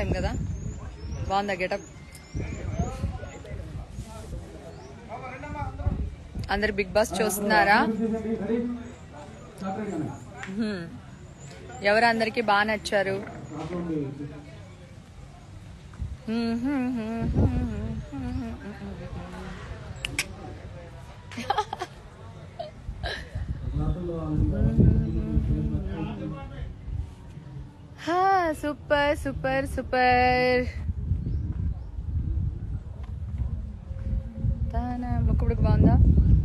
Time కదా బాగుందా getup అందరు బిగ్ బాస్ చూస్తున్నారా హ్మ్. ఎవరు అందరికి బాగా నచ్చారు హ్మ్, హ్మ్, హ్మ్, హ్మ్, హ్మ్, హ్మ్, హ్మ్. హా, సూపర్ సూపర్ సూపర్ తానా ముక్కుడుకు బాగుందా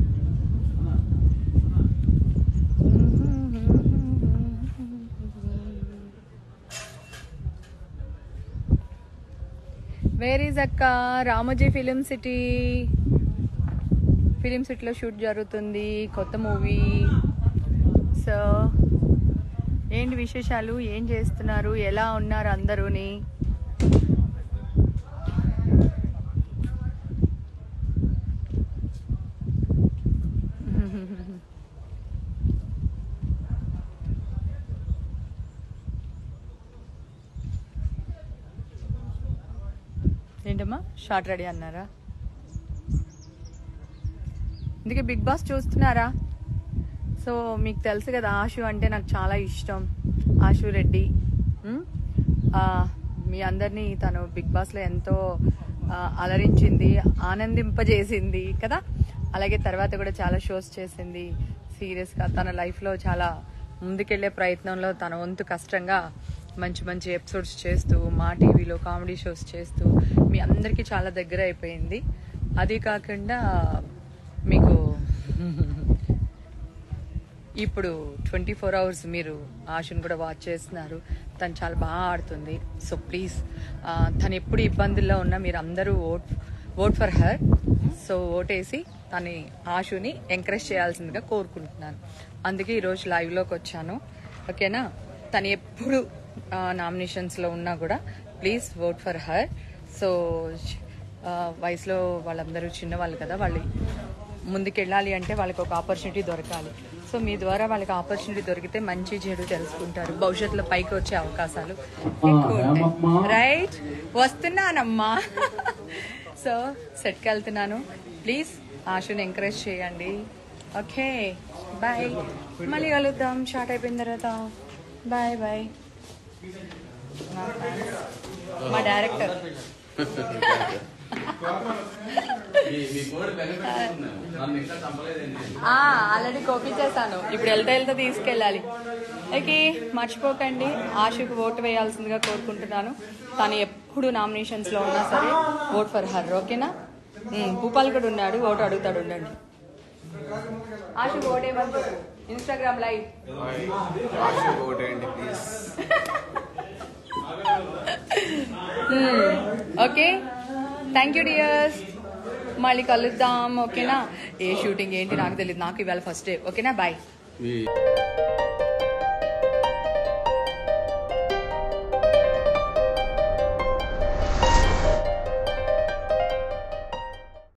వేర్ ఈజ్ అక్క రామోజీ ఫిలిం సిటీ ఫిలిం సిటీలో షూట్ జరుగుతుంది కొత్త మూవీ సో ఏంటి విశేషాలు ఏం చేస్తున్నారు ఎలా ఉన్నారు అందరూని ఏంటమ్మా షార్ట్ రెడీ అన్నారా అందుకే బిగ్ బాస్ చూస్తున్నారా సో మీకు తెలుసు కదా ఆశు అంటే నాకు చాలా ఇష్టం ఆశు రెడ్డి ఉమ్, ఆ, మీ అందరినీ తను బిగ్ బాస్లో ఎంతో ఆ, అలరించింది ఆనందింపజేసింది కదా అలాగే తర్వాత కూడా చాలా షోస్ చేసింది సీరియస్గా తన లైఫ్లో చాలా ముందుకెళ్లే ప్రయత్నంలో తన వంతు కష్టంగా మంచి మంచి ఎపిసోడ్స్ చేస్తూ మా టీవీలో కామెడీ షోస్ చేస్తూ మీ అందరికీ చాలా దగ్గర అయిపోయింది అది కాకుండా మీకు ఇప్పుడు ట్వంటీ ఫోర్ అవర్స్ మీరు ఆశను కూడా వాచ్ చేస్తున్నారు తను చాలా బాగా ఆడుతుంది సో ప్లీజ్ తను ఎప్పుడు ఇబ్బందుల్లో ఉన్నా మీరు అందరూ vote vote for her so ఓటేసి తని ఆశుని ఎంకరేజ్ చేయాల్సిందిగా కోరుకుంటున్నాను అందుకే ఈరోజు లైవ్లోకి వచ్చాను ఓకేనా తను ఎప్పుడు నామినేషన్స్లో ఉన్నా కూడా please vote for her so ఆ, వయసులో వాళ్ళందరూ చిన్నవాళ్ళు కదా వాళ్ళు ముందుకెళ్ళాలి అంటే వాళ్ళకి ఒక ఆపర్చునిటీ దొరకాలి సో మీ ద్వారా వాళ్ళకి ఆపర్చునిటీ దొరికితే మంచి చెడు తెలుసుకుంటారు భవిష్యత్తులో పైకి వచ్చే అవకాశాలు ఎక్కువ ఉంటాయి రైట్ వస్తున్నానమ్మా సో సెట్కి వెళ్తున్నాను ప్లీజ్ ఆశుని ఎంకరేజ్ చేయండి ఓకే బాయ్ మళ్ళీ కలుద్దాం షార్ట్ అయిపోయిన తర్వాత బాయ్ బాయ్ మా డైరెక్టర్ ఆల్రెడీ కాపీ చేశాను ఇప్పుడు వెళ్తా వెళ్తా తీసుకెళ్ళాలి ఓకే మర్చిపోకండి ఆశకు ఓటు వేయాల్సిందిగా కోరుకుంటున్నాను తను ఎప్పుడు నామినేషన్స్ లో ఉన్నా సరే ఓట్ ఫర్ హర్ ఓకేనా ఉమ్, భూపాల్ కూడా ఉన్నాడు ఓటు అడుగుతాడు ఉండండి ఆశకు ఓటేమని చెప్పు ఇన్స్టాగ్రామ్ లైవ్ ఓటేయండి please okay thank you dears మళ్ళీ కలుద్దాం ఓకేనా ఏ షూటింగ్ ఏంటి నాకు తెలియదు నాకు ఇవాళ ఫస్ట్ డే ఓకేనా బాయ్ మీ